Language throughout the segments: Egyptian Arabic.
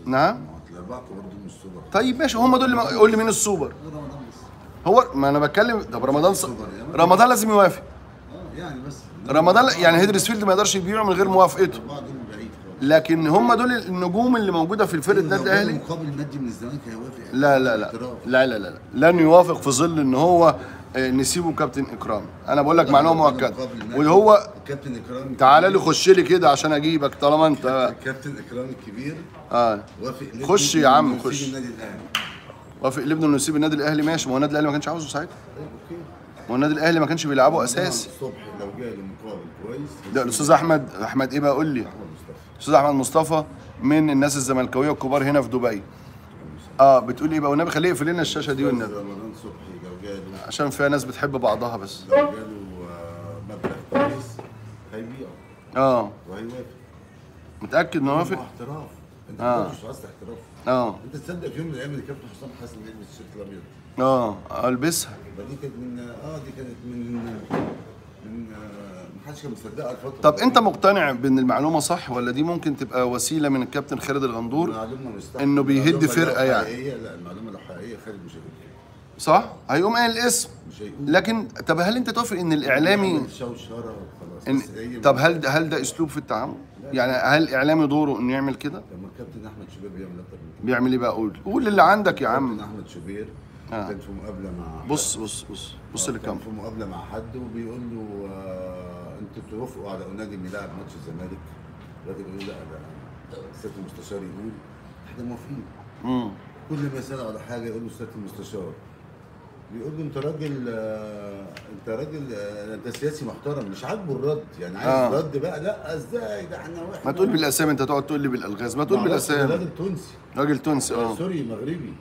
نعم ما هو الاربعه برضه من السوبر طيب ماشي هم دول اللي ما- قول لي مين السوبر رمضان بس هو ما انا بتكلم طب رمضان ص... رمضان لازم يوافق اه يعني بس رمضان يعني هيدرسفيلد ما يقدرش يبيعه من غير موافقته الاربعه دول بعيد خالص لكن هم دول النجوم اللي موجوده في الفرقه النادي لو جاله الاهلي مقابل مادي من الزمالك هيوافق لا لا لا اعتراف. لا لا لا لن يوافق في ظل ان هو آه، نسيبه كابتن اكرام انا بقول لك معلومه مؤكده مقابل مادي. وهو الكابتن اكرام تعالى لي خش لي كده عشان اجيبك طالما انت الكابتن اكرام الكبير اه وافق لابنه خش يا عم، إنه يسيب خش. النادي الاهلي وافق لابنه انه يسيب النادي الاهلي ماشي ما هو النادي الاهلي ما كانش عاوزه ساعتها طيب اوكي ما هو النادي الاهلي ما كانش بيلعبه اساسي الصبح لو جاله مقابل كويس ده الاستاذ احمد احمد ايه بقى قول لي احمد مصطفى استاذ احمد مصطفى من الناس الزملكاويه الكبار هنا في دبي اه بتقول ايه بقى والنبي خليه يقفل لنا الشاشه دي والنبي رمضان صبحي لو جاله عشان فيها ناس بتحب بعضها بس لو جاله آه، مبلغ كويس هيبيعه اه وهيوافق متاكد انه وافق احتراف انت آه. ما مش عايز احتراف اه انت تصدق في يوم من الايام ان كابتن حسام حسن يلبس الشيرت الابيض اه البسها ما دي كانت من اه دي كانت من من آه، ما حدش كان مصدقها الفتره طب انت مقتنع بان المعلومه صح ولا دي ممكن تبقى وسيله من الكابتن خالد الغندور المعلومه مش صح. إنه بيهد المعلومة فرقة لو يعني. حقيقية، لا المعلومه لو حقيقيه خالد مش هيقول كده. صح هيقوم قايل الاسم مش هيقول لكن طب هل انت توافق ان الاعلامي يعمل شوشره وخلاص إن بس هي طب هل ده هل ده اسلوب في التعامل يعني هل الاعلامي دوره انه يعمل كده لما الكابتن احمد شوبير بيعمل اكتر من كده بيعمل ايه بقى قول قول اللي عندك يا الكابتن عم احمد شوبير آه. كان في مقابله مع بص بص بص بص كان للكاميرا في مقابله مع حد وبيقول له آه انتوا توافقوا على انادي يلعب ماتش الزمالك الراجل يقول لا ده سياده المستشار يقول احنا موافقين امم كل ما يسأل على حاجه يقول له سياده المستشار بيقول له انت راجل آه، انت راجل آه، انت سياسي محترم مش عاجبه الرد يعني عايز آه. رد بقى لا ازاي ده احنا واحد ما تقول بالاسامي انت تقعد تقول لي بالالغاز ما تقول معرفش، ده بالاسامي راجل تونسي راجل تونسي آه. اه سوري مغربي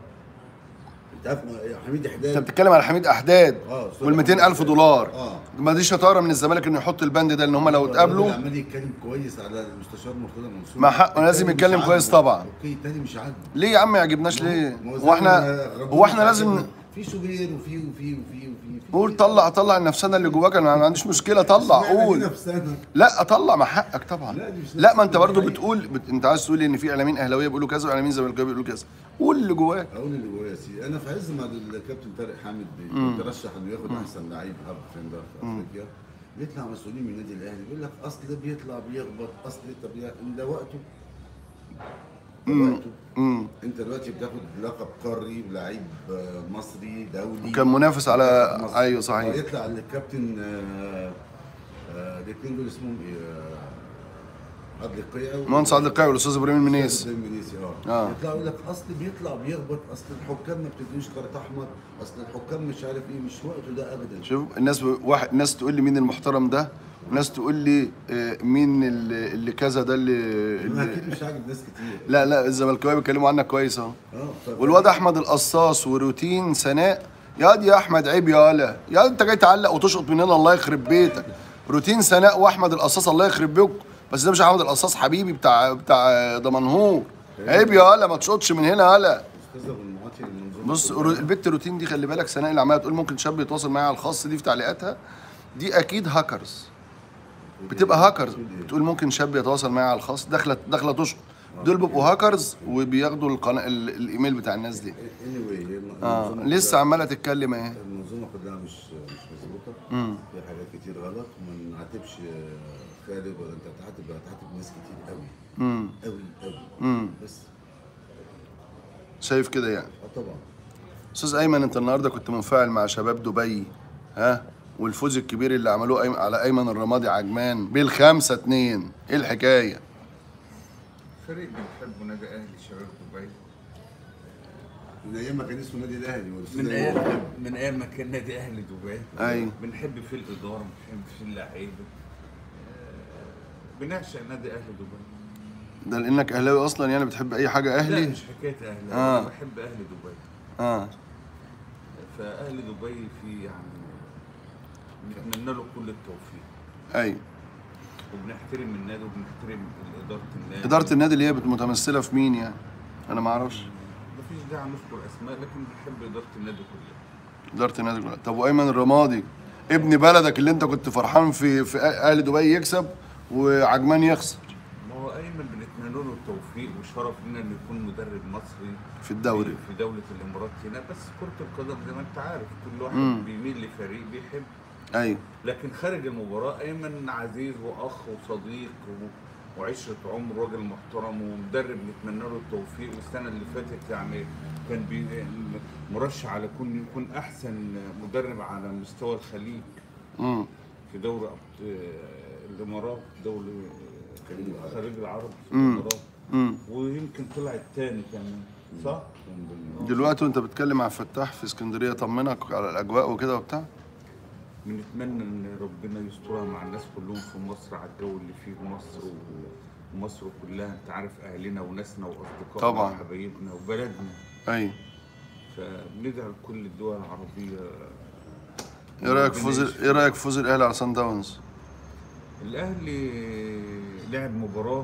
انت عارف حميد انت حداد بتتكلم على حميد احداد اه سوري. وال الف دولار اه ما دي شطاره من الزمالك انه يحط البند ده ان هم لو اتقابلوا الراجل عمال يتكلم كويس على المستشار مرتضى منصور ما حقه لازم التاني يتكلم مش كويس عاجبه. طبعا. اوكي التاني مش عاجبه ليه يا عم ما يعجبناش ليه ما زي هو احنا ما غضبان هو احنا مش لازم عاجبه. في شوبير وفي وفي وفي وفي وفي قول طلع طلع النفسانه اللي جواك انا ما عنديش مشكله طلع اشمعنى دي قول نفسنا؟ لا اطلع مع حقك طبعا لا، دي مش لا ما انت نفس برضو الحقيقة. بتقول بت... انت عايز تقول ان في اعلاميين اهلاويه بيقولوا كذا واعلاميين زملكاويه بيقولوا كذا قول اللي جواك اقول اللي جوايا يا سيدي انا في عز ما الكابتن طارق حامد بيترشح انه ياخد احسن لعيب هاب فين ده في افريقيا بيطلع مسؤولين من النادي الاهلي بيقول لك اصل ده بيطلع بيخبط اصل طب يا- ده وقته ده وقته امم انت دلوقتي بتاخد لقب قاري لعيب آه، مصري دولي كان منافس على مصر. ايوه صحيح يطلع الكابتن آه، آه، الاثنين دول اسمهم ايه آه، عادل القيعي مهندس عادل القيعي والاستاذ ابراهيم المنيسي إبراهيم المنيسي اه آه. يطلع يقول لك اصل بيطلع بيخبط اصل الحكام ما بتديش كارت احمر اصل الحكام مش عارف ايه مش وقته ده ابدا شوف الناس ب... واحد ناس تقول لي مين المحترم ده وناس تقول لي آه، مين اللي, اللي كذا ده اللي, ما اللي اكيد مش عاجب ناس كتير لا لا الزملكاويه بيتكلموا عنك كويس اهو اه ف- والواد احمد القصاص وروتين سناء يا دي يا احمد عيب يا ولا يا انت جاي تعلق وتشقط من هنا الله يخرب بيتك روتين سناء واحمد القصاص الله يخرب بيكم بس ده مش احمد القصاص حبيبي بتاع بتاع دمنهور عيب يا ولا ما تشقطش من هنا ولا استاذ ابو المعاطي المنظومه بص رو- البت روتين دي خلي بالك سناء اللي عماله تقول ممكن شاب يتواصل معايا على الخاص دي في تعليقاتها دي اكيد هاكرز بتبقى هاكرز بتقول ممكن شاب يتواصل معايا على الخاص داخله داخله تشقط دول بيبقوا هاكرز وبياخدوا القناه ال- الايميل بتاع الناس دي anyway اه المنظومة لسه كلها- عماله تتكلم اهي المنظومه كلها مش مش مظبوطه في حاجات كتير غلط وما نعاتبش آه، خالد ولا انت هتعاتب هتعاتب ناس كتير قوي امم قوي قوي امم بس شايف كده يعني اه طبعا استاذ ايمن انت النهارده كنت منفعل مع شباب دبي ها والفوز الكبير اللي عملوه أيمن على ايمن الرمادي عجمان بالخمسة اتنين ايه الحكايه فريق بنحبه نادي اهلي شباب دبي من ايام ما كان اسمه نادي الاهلي والأستاذ من أيمن ايام محب. من ايام ما كان نادي اهلي دبي أيوة. بنحب في الاداره بنحب في اللعيبه آه، بنعشق نادي اهلي دبي ده لانك اهلاوي اصلا يعني بتحب اي حاجه لا اهلي مش حكايه اهلي آه. انا بحب اهلي دبي اه فاهل دبي في يعني بنتمنى له كل التوفيق ايوه وبنحترم النادي وبنحترم اداره النادي اداره النادي اللي هي متمثله في مين يعني انا ما اعرفش مفيش داعي نذكر اسماء لكن بنحب اداره النادي كلها اداره النادي كلها. طب وايمن الرمادي ابن بلدك اللي انت كنت فرحان في في اهل دبي يكسب وعجمان يخسر ما هو ايمن بنتمنى له التوفيق توفيق وشرف لنا انه يكون مدرب مصري في الدوري في دولة الامارات هنا بس كرة القدم زي ما انت عارف كل واحد مم. بيميل لفريق بيحب ايوه لكن خارج المباراة ايمن عزيز واخ وصديق و- وعشرة عمر راجل محترم ومدرب نتمنى له التوفيق والسنة اللي فاتت يعني كان بي مرشح على كون يكون احسن مدرب على مستوى الخليج امم في دوري أبط- الامارات دوري خليج العرب. خليج العرب في مم. الامارات امم ويمكن طلع الثاني كمان صح؟ دلوقتي وانت بتتكلم عن فتاح في اسكندريه طمنك على الاجواء وكده وبتاع بنتمنى ان ربنا يسترها مع الناس كلهم في مصر على الجو اللي فيه مصر و- ومصر كلها انت عارف اهلنا وناسنا واصدقائنا طبعاً. وحبايبنا وبلدنا ايوه فبندعي لكل الدول العربيه ايه رايك في ربنا فوز يشفي. ايه رايك في فوز الاهلي على سان داونز الاهلي لعب مباراه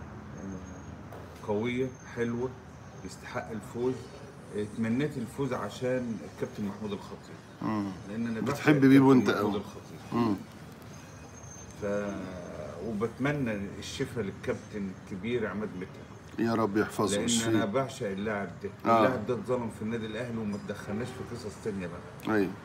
آه، قويه حلوه يستحق الفوز اتمنيت الفوز عشان الكابتن محمود الخطيب امم لان انا بتحب بعشق بيبو الكابتن انت محمود قوي. الخطيب امم ف وبتمنى الشفاء للكابتن الكبير عماد متعب يا رب يحفظه لان انا ويشفيه بعشق اللاعب ده آه. اللاعب ده اتظلم في النادي الاهلي وما تدخلناش في قصص تانية بقى ايوه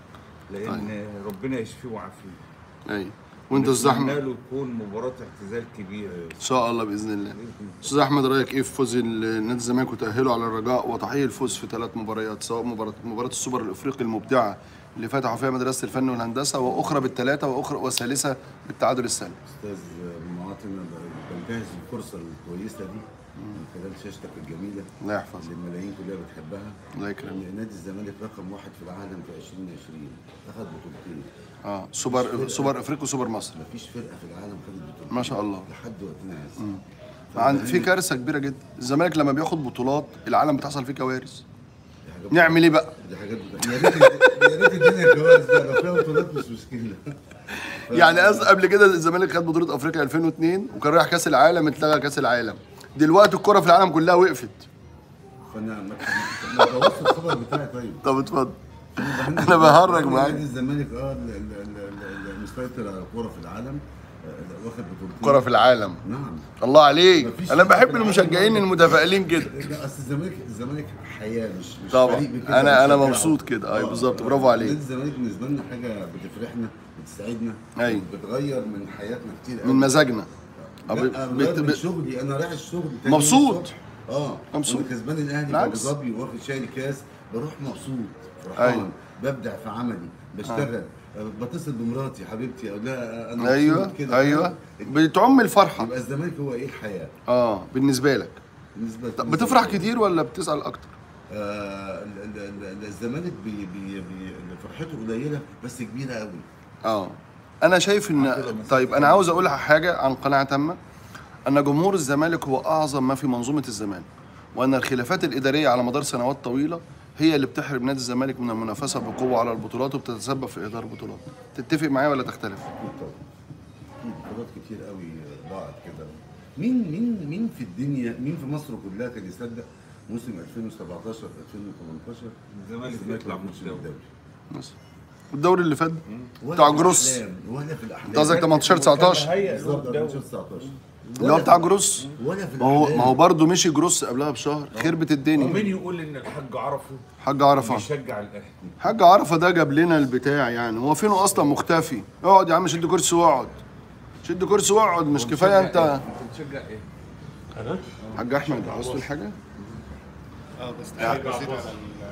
لان ربنا يشفيه ويعافيه ايوه وانت نتمنى الزحمه له يكون مباراه اعتزال كبيره ان شاء الله باذن الله بإذن الله. استاذ احمد رايك ايه في فوز ال- نادي الزمالك وتاهله على الرجاء وتحقيق الفوز في ثلاث مباريات سواء مباراه مباراه السوبر الافريقي المبدعه اللي فتحوا فيها مدرسه الفن والهندسه واخرى بالثلاثه واخرى وثالثه بالتعادل السلبي استاذ معاطي انا بنتهز الفرصه الكويسه دي من خلال شاشتك الجميله الله يحفظك اللي الملايين كلها بتحبها الله يكرمك ان نادي الزمالك رقم واحد في العالم في 2020 اخذ بطولتين اه سوبر سوبر افريقيا وسوبر مصر مفيش فرقه في العالم خدت بطولتين ما شاء الله. لحد وقتنا هذا عند في كارثه كبيره جدا الزمالك لما بياخد بطولات العالم بتحصل فيه كوارث دي حاجات- نعمل ايه بقى دي حاجات بتاع- يا ريت يا ريت الدنيا كوارث بقى لو فيها بطولات مش مشكله يعني أز قبل كده الزمالك خد بطوله افريقيا 2002 وكان رايح كاس العالم اتلغى كاس العالم دلوقتي الكره في العالم كلها وقفت فانا ما ما بوظش الخبر بتاعي طيب طب اتفضل أنا بهرج معاك. نادي الزمالك اه ال- ال- ال- ال- المسيطر على الكوره في العالم آه، واخد بطولتين الكره في العالم نعم الله عليك مفيش انا فرقة بحب في العالم المشجعين برضه. المتفائلين كده لا اصل الزمالك الزمالك حياه مش مش طبعا فريق بكده انا انا بنشجعه. مبسوط كده اي آه، بالظبط آه، برافو عليك نادي الزمالك بالنسبه لنا حاجه بتفرحنا بتسعدنا أيوة. بتغير من حياتنا كتير من قوي. مزاجنا لا أب- بغير بت- من بت- شغلي انا رايح الشغل تاني يوم مبسوط. الصبح. اه مبسوط. انا كسبان الاهلي في بالعكس. ابو ظبي واخد شايل كاس بروح مبسوط أيوة. فرحان ببدع في عملي بشتغل آه. بتصل بمراتي حبيبتي اقول لها انا ايوه مبسوط كده ايوه بتعم الفرحه يبقى الزمالك هو ايه الحياه اه بالنسبه لك بالنسبه طب بتفرح كتير ولا بتزعل اكتر آه ال- ال- ال- الزمالك بي بي بي فرحته قليله بس كبيره قوي اه انا شايف ان طيب انا عاوز اقول حاجه عن قناعه تامه ان جمهور الزمالك هو اعظم ما في منظومه الزمالك وان الخلافات الاداريه على مدار سنوات طويله هي اللي بتحرم نادي الزمالك من المنافسه بقوه على البطولات وبتتسبب في اهدار البطولات تتفق معايا ولا تختلف اكيد طبعا اكيد بطولات كتير قوي ضاعت كده مين مين مين في الدنيا مين في مصر كلها كان يصدق موسم 2017 2018 الزمالك يطلع من موسم الدوري. الدوري بس الدوري اللي فات ولا بتاع في جروس الأحلام، ولا في الاحلام انت قصدك 18 19 هيئ له بالظبط الدوري. 19 اللي هو بتاع جروس ولا في ما هو الأحلام. ما هو برضه مشي جروس قبلها بشهر خربت ومين الدنيا يقول ان الحاج عرفه حاج عرفه بيشجع الاهلي حاج عرفه ده جاب لنا البتاع يعني هو فينه اصلا مختفي اقعد يا عم شد كرسي واقعد شد كرسي واقعد مش هو كفايه بيشجع انت إيه؟ انت بتشجع ايه؟ انا حاج احمد عاوز تقول حاجه اه بس تعليق بسيط على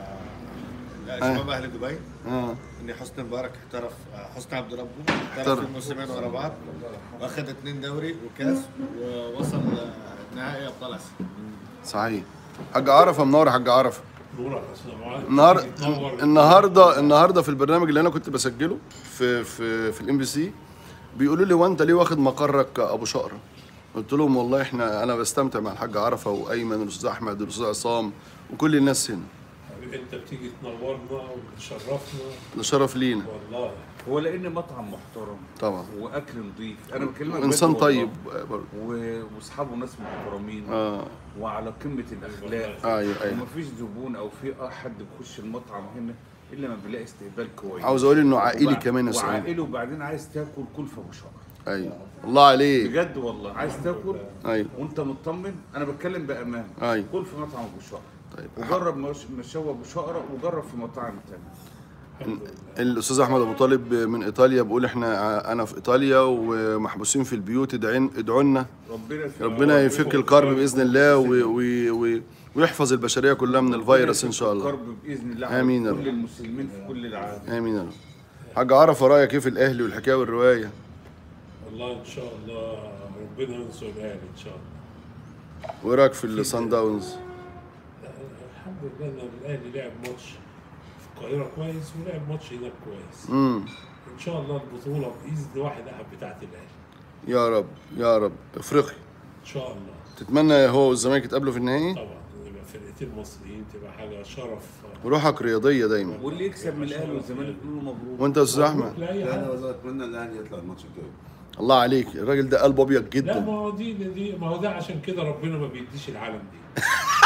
ال- شباب اهل دبي اه ان حسني مبارك احترف آه، حسني عبد ربه احترف. احترف في موسمين ورا بعض واخذ اثنين دوري وكاس ووصل آه، نهائي ابطال اسيا صحيح حاج عرفه منور يا حاج عرفه نور السلام عليكم النهار تنور. النهارده النهارده في البرنامج اللي انا كنت بسجله في في في الام بي سي بيقولوا لي وانت ليه واخد مقرك ابو شقره قلت لهم والله احنا انا بستمتع مع الحاج عرفه وايمن والاستاذ احمد والاستاذ عصام وكل الناس هنا حبيبي انت بتيجي تنورنا وتشرفنا ده شرف لينا والله هو لان مطعم محترم طبعا واكل نظيف انا بكلمك وانسان بجد والله. طيب برضه و- واصحابه ناس محترمين اه وعلى قمه الاخلاق ايوه ايوه ومفيش زبون او في حد بيخش المطعم هنا الا ما بيلاقي استقبال كويس عاوز اقول انه عائلي وبع- كمان يا سعيد وعائلي وبعدين عايز تاكل كل في ابو شقر ايوه الله عليك بجد والله عايز تاكل ايوه وانت مطمن انا بتكلم بامان أيوة. كل في مطعم ابو شقره طيب وجرب مش- مشوي ابو شقره وجرب في مطاعم تانية الحمد لله الاستاذ احمد ابو طالب من ايطاليا بيقول احنا انا في ايطاليا ومحبوسين في البيوت ادعين ادعوا لنا ربنا يفك ربنا يفك الكرب باذن الله و و و ويحفظ البشريه كلها من الفيروس ان شاء الله الكرب باذن الله على آمين يا كل رب. المسلمين في كل العالم امين يا رب حاج عرفه رايك ايه في الاهلي والحكايه والروايه والله ان شاء الله ربنا ينصر الاهلي ان شاء الله وايه رايك في الصن داونز الحمد لله ان الاهلي لعب ماتش في القاهره كويس ولعب ماتش هناك كويس امم ان شاء الله البطوله باذن واحد احد بتاعت الاهلي يا رب يا رب افريقيا ان شاء الله تتمنى هو والزمالك يتقابلوا في النهائي طبعا يبقى فرقتين مصريين تبقى حاجه شرف روحك رياضيه دايما واللي يكسب من الاهلي والزمالك يقول له مبروك وانت يا استاذ احمد لاي لا حد انا والله اتمنى الاهلي يطلع الماتش الجاي الله عليك الراجل ده قلبه ابيض لا جدا ما هو دي دي ما هو ده عشان كده ربنا ما بيديش العالم دي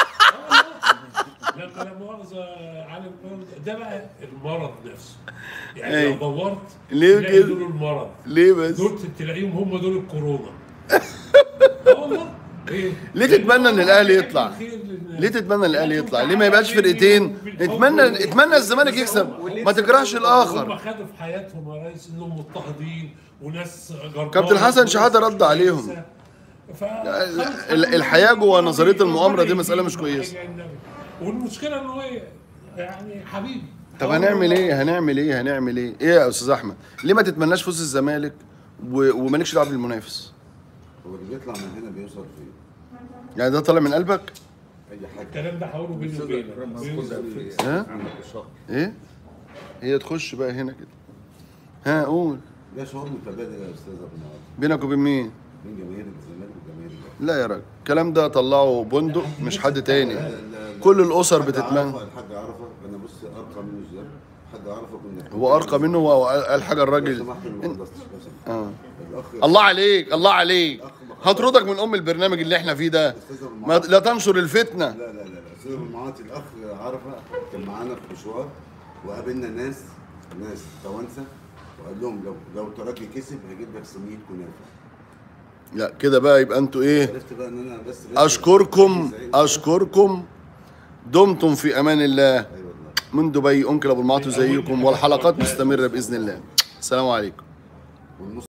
لما لا مؤاخذة عالم ده بقى المرض نفسه يعني أي. لو دورت ليه تلاقي كده؟ دول المرض ليه بس دول تلاقيهم هم دول الكورونا اه والله ايه ليه تتمنى إن الأهلي يطلع؟ الخير لل- ليه تتمنى الاهلي يطلع ليه ما يبقاش فرقتين اتمنى اتمنى الزمالك يكسب ما تكرهش هم الاخر خدوا في حياتهم يا ريس انهم مضطهدين وناس جربانه كابتن حسن شحاتة رد عليهم. ف... ال- الحياة جوه نظرية المؤامرة دي مسألة مش كويسة. والمشكله انه ايه يعني حبيبي طب هنعمل ايه هنعمل ايه هنعمل ايه ايه يا استاذ احمد ليه ما تتمناش فوز الزمالك و... ومالكش دعوه بالمنافس هو اللي بيطلع من هنا بيوصل فين؟ يعني ده طالع من قلبك اي حاجه الكلام ده هقوله بيني الاستاذ وبينك اكرم بيني هناخدها وبينك. في ها؟ عند ابو شقره ايه هي تخش بقى هنا كده ها قول ده شعور متبادل يا استاذ ابو نعاد بينك وبين مين بين جماهير الزمالك وجماهير الاهلي لا يا راجل الكلام ده طلعه بندق مش حد تاني لا- لا- لا. كل الاسر الحاج بتتمنى عرفة- الحاج عرفه انا بص ارقى منه ازاي الحاج عرفه كنا هو ارقى منه هو قال حاجه لو الراجل سمحت ما خلصتش لو سمحت. اه الاخ الله عليك الله عليك هطردك من ام البرنامج اللي احنا فيه ده ما لا تنشر الفتنه لا لا لا لا استاذ ابو المعاطي الاخ عرفه كان معانا في مشوار وقابلنا ناس ناس توانسه وقال لهم لو لو تراكي كسب هجيب لك 100 كنافه لا كده بقى يبقى انتوا ايه عرفت بقى ان انا بس اشكركم اشكركم دمتم في امان الله ايوه والله من دبي انكل ابو المعاطي زيكم والحلقات مستمره باذن الله السلام عليكم والنص